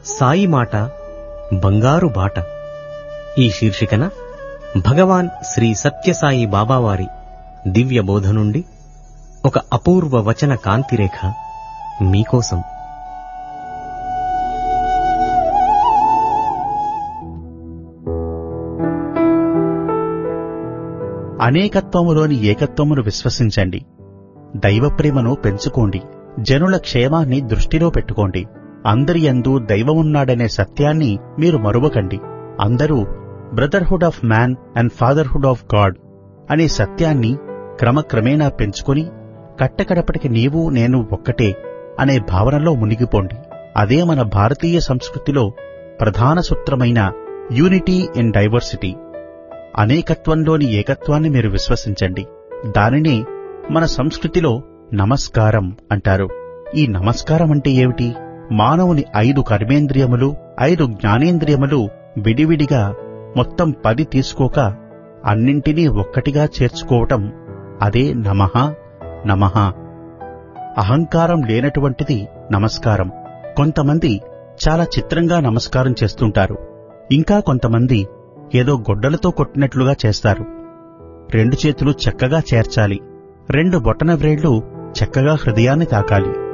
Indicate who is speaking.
Speaker 1: సాయి మాట బంగారు బాట ఈ శీర్షికన భగవాన్ శ్రీ సత్యసాయి బాబావారి దివ్య బోధ నుండి ఒక అపూర్వ వచన కాంతిరేఖ మీకోసం
Speaker 2: అనేకత్వములోని ఏకత్వమును విశ్వసించండి దైవప్రేమను పెంచుకోండి జనుల క్షేమాన్ని దృష్టిలో పెట్టుకోండి అందరి యందు దైవమున్నాడనే సత్యాన్ని మీరు మరువకండి అందరూ brotherhood of man and fatherhood of God అనే సత్యాన్ని క్రమక్రమేణా పెంచుకొని కట్టకడపటికి నీవు నేను ఒక్కటే అనే భావనలో మునిగిపోండి అదే మన భారతీయ సంస్కృతిలో ప్రధాన సూత్రమైన యూనిటీ ఇన్ డైవర్సిటీ అనేకత్వంలోని ఏకత్వాన్ని మీరు విశ్వసించండి దానినే మన సంస్కృతిలో నమస్కారం అంటారు ఈ నమస్కారం అంటే ఏమిటి మానవుని ఐదు కర్మేంద్రియములు ఐదు జ్ఞానేంద్రియములు విడివిడిగా మొత్తం పది తీసుకోక అన్నింటినీ ఒక్కటిగా చేర్చుకోవటం అదే నమః నమః అహంకారం లేనటువంటిది నమస్కారం కొంతమంది చాలా చిత్రంగా నమస్కారం చేస్తుంటారు ఇంకా కొంతమంది ఏదో గొడ్డలతో కొట్టినట్లుగా చేస్తారు రెండు చేతులు చక్కగా చేర్చాలి రెండు బొటన వ్రేళ్లు చక్కగా హృదయాన్ని తాకాలి